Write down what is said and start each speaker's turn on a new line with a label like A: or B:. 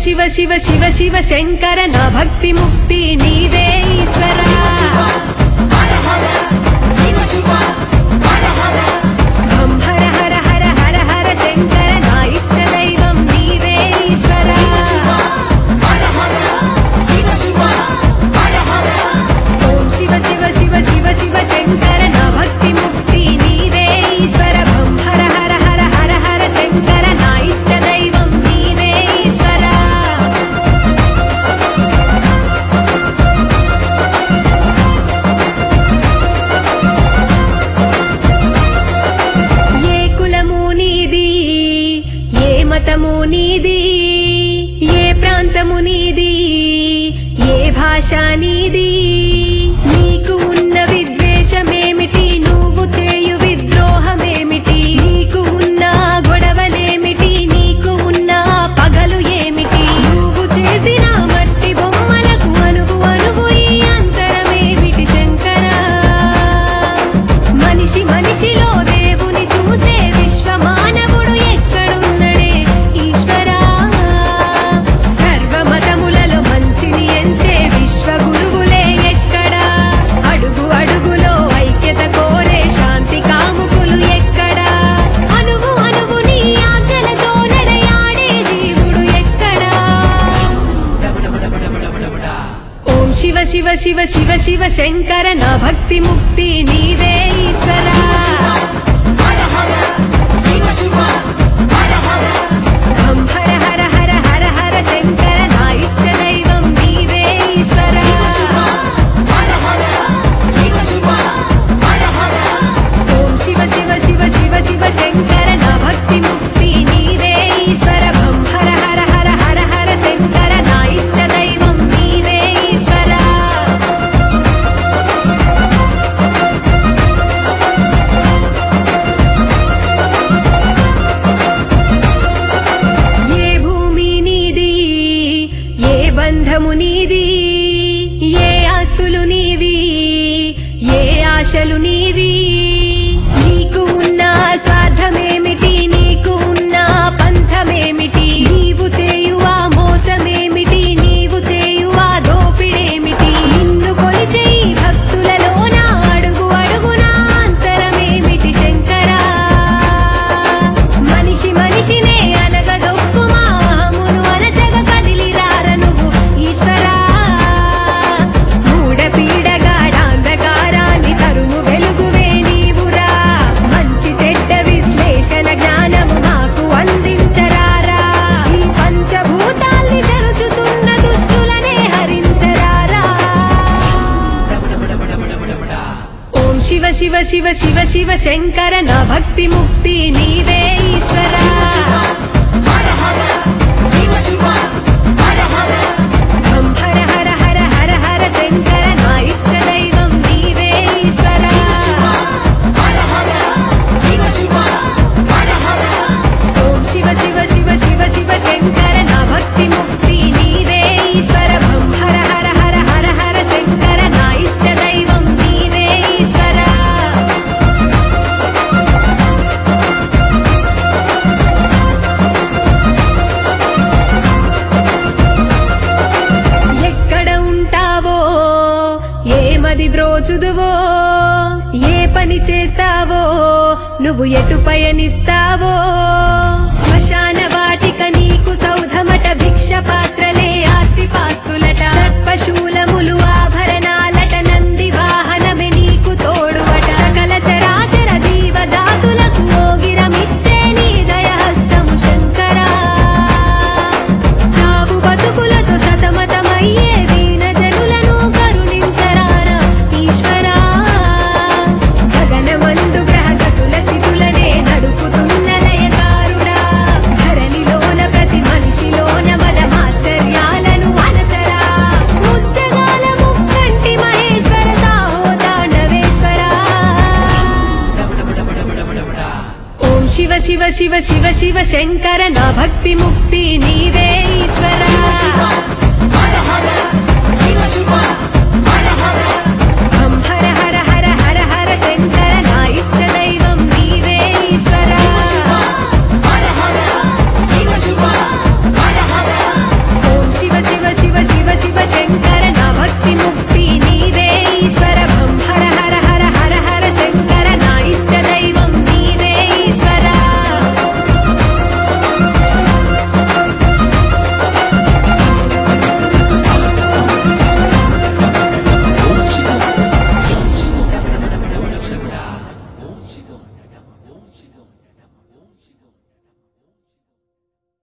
A: శివ శివ శివ శివ శంకర నా భక్తి ముక్తి నీవే ఈశ్వర హం హర హర హర హర హర శంకర నా ఇష్ట దైవం నీవే ఈశ్వర ఓం శివ శివ శివ శివ శివ శంకర నా భక్తి ముక్తి నీవే ఈశ్వర భం హర హర హర హర హర శంకర నా ఇష్ట దైవం నీవే ఈశ్వర ఏ కులము నీది ఏ మతము నీది ఏ ప్రాంతము నీది ఏ భాష నీది నీకు ఉన్న విద్వేషమేమిటి నువ్వు చేయు విద్రోహమేమిటి నీకు ఉన్న గొడవలేమిటి నీకు ఉన్న పగలు ఏమిటి నువ్వు చేసిన మట్టి బొమ్మలకు అనుగు అనుగు ఈ అంతరమేమిటి శంకరా మనిషి మనిషిలో దేవుని చూసే విశ్వ మానవుడు ఎక్కడున్నడే ఈశ్వరా సర్వమతములలో మంచిని ఎంచే విశ్వ గురువులే ఎక్కడా అడుగు అడుగులో ఐక్యత కోరే శాంతి కాముకులు ఎక్కడా అనువు అనువు నీ ఆజ్ఞలతో నడయాడే జీవుడు ఎక్కడా ఓం శివ శివ శివ శివ శివ శంకర నా భక్తి ముక్తి నీవే ఈశ్వర హం హర హర హర హర హర శంకర నా ఇష్ట దైవం నీవే ఈశ్వర ఓం శివ శివ శివ శివ శివ శంకర నా భక్తి ముక్తి నీవే ఈశ్వర భం హర హర హర హర హర శంకర నా ఇష్ట దైవం నీవే ఈశ్వర ఏ భూమి నీది ఏ బంధము నీది ఏ ఆస్తులు నీవి ఏ ఆశలు నీవి నీకు ఉన్న స్వార్థమేమిటి నీకు ఉన్న పంథమేమిటి నీవు చేయువా మోసమేమిటి నీవు చేయువా దోపిడేమిటి నిన్ను కొలిచే ఈ భక్తులలోన అడుగు అడుగునా అంతరమేమిటి శంకరా మనిషి మనిషినే అనగదొక్కు మామును అనచగ కదిలి రార నువ్వు ఈశ్వరా మూడ పీడగాడాంధకారాన్ని తరుము వెలుగువే నీవురా మంచి చెడ్డ విశ్లేషణ జ్ఞానము మాకు అందించరారా ఈ పంచభూతాల్ని జరుచుతున్న దుష్టులనే హరించరారా ఓం శివ శివ శివ శివ శివ శంకర నా భక్తి ముక్తి నీవే ఈశ్వర హం హర హర హర హర హర శంకర నా ఇష్ట దైవం నీవే ఈశ్వర ఓం శివ శివ శివ శివ శివ శంకర నా భక్తి ముక్తి నీవే ఈశ్వర భం హర హర హర హర హర శంకర నా ఇష్ట దైవం నీవే ఈశ్వర ఎక్కడ ఉంటావో ఏమది బ్రోచుదువో ఏ పని చేస్తావో నువ్వు ఎటు పయనిస్తావో శ్మశాన వాటిక నీకు సౌధమట భిక్ష పాత్రలే ఆస్తి పాస్తులట సర్పశూలములు ఆభరణాలట నంది వాహనమే నీకు తోడువట సకల చరాచర జీవజాతులకు ఓగిరమిచ్చే నీ దయహస్తము శంకరా చావు బతుకులతో సతమతమయ్యే దీన జనులను కరుణించరారా ఈశ్వరా గగనమందు గ్రహగతుల స్థితులనే నడుపుతున్న లయకారుడా ధరణిలోన ప్రతి మనిషిలోన బల మాత్సర్యాలను అనచరా ముచ్చగాల ముక్కంటి మహేశ్వర సాహో తాండవేశ్వరా ఓం శివ శివ శివ శివ శివ శంకర నా భక్తి ముక్తి నీవే ఈశ్వర హం హర హర హర హర హర శంకర నా ఇష్ట దైవం నీవే ఈశ్వర ముక్తి